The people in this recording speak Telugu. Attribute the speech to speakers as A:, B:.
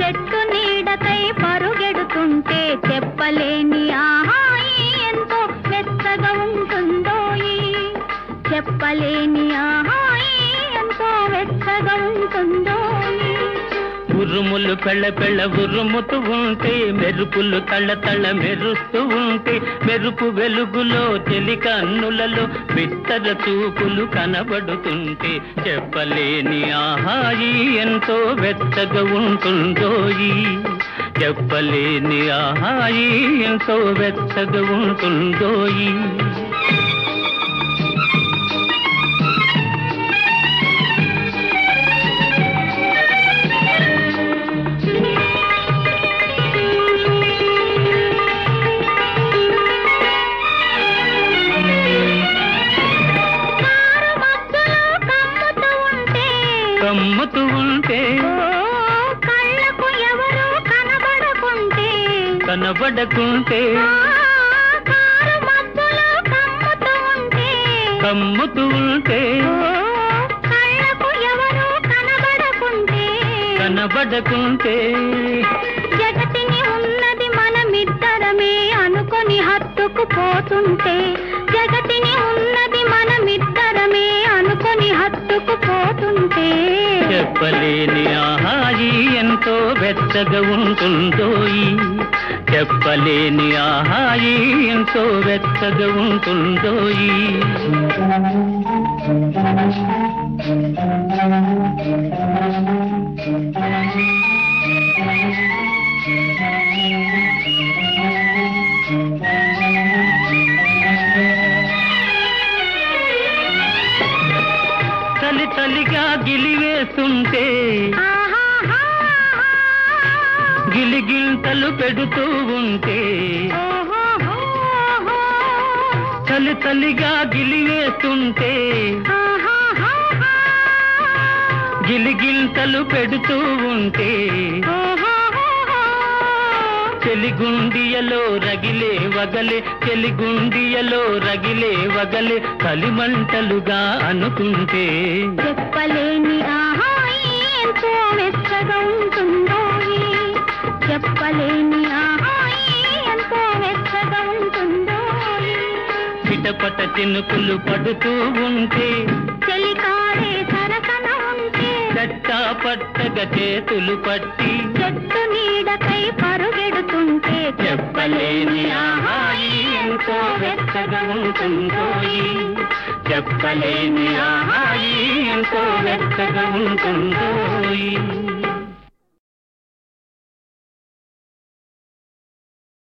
A: చెట్టు నీడకై పరుగెడుతుంటే చెప్పలేని ఆహాయి ఎంతో మెత్తగా ఉంటుందోయి చెప్పలేని ఆహాయి ఎంతో వెచ్చగా ఉంటుందోయి
B: ఉరుములు పెళ్ళ పెళ్ళ ఉరుముతూ ఉంటే మెరుపులు తళ్ళ తళ్ళ మెరుస్తూ ఉంటే మెరుపు వెలుగులో చెలి కన్నులలో బిత్తర చూపులు కనబడుతుంటే చెప్పలేని ఆహాయి ఎంతో వెచ్చగా ఉంటుందోయి చెప్పలేని ఆహాయి ఎంతో వెచ్చగా ఉంటుందోయి
A: కారు మబ్బులో కమ్ముతూ ఉంటే
B: కమ్ముతూ ఉంటే
A: ఓ కళ్ళకు ఎవరు కనబడకుంటే
B: కనబడకుంటే
A: ఆ కారు మబ్బులో కమ్ముతూ ఉంటే
B: కమ్ముతూ ఉంటే
A: ఓ కళ్ళకు ఎవరు కనబడకుంటే
B: కనబడకుంటే
A: జగతిని ఉన్నది మనమిద్దరమే అనుకొని హత్తుకు పోతుంటే జగతిని ఉన్నది మనమిద్దరమే అనుకొని హత్తుకు పోతుంటే
B: చెప్పలేని ఆహాయి ఎంతో వెచ్చగా ఉంటుందోయి చెప్పలేని ఆహాయి ఎంతో వెచ్చగా ఉంటుందోయి చలి చలిగా గిలివేస్తుంటే
A: ఆహాహా.
B: గిలిగింతలు పెడుతూ ఉంటే
A: ఓహోహోహో.
B: చలి చలిగా గిలివేస్తుంటే
A: ఆహాహాహా.
B: గిలిగింతలు పెడుతూ ఉంటే
A: ఓహోహోహో.
B: చెలిగుండియలో రగిలే వగలే చెలిగుండియలో రగిలే వగలే కలిమంటలుగా అనుకుంటే
A: చెప్పలేని ఆహాయి ఎంతో వెచ్చగా ఉంటుందో చెప్పలేని ఆహాయి ఎంతో వెచ్చగా ఉంటుందో
B: చిటపట చినుకులు పడుతూ ఉంటే
A: చెలికాడే సరసన ఉంటే
B: చట్టా పట్టగా చేతులు పట్టి
A: చెట్టు నీడకై పరుగెడుతుంటే
B: చెప్పలేని ఆహాయి ఎంతో వెచ్చగా ఉంటుందోయి చెప్పలేని ఆహాయి ఎంతో వెచ్చగా ఉంటుందోయి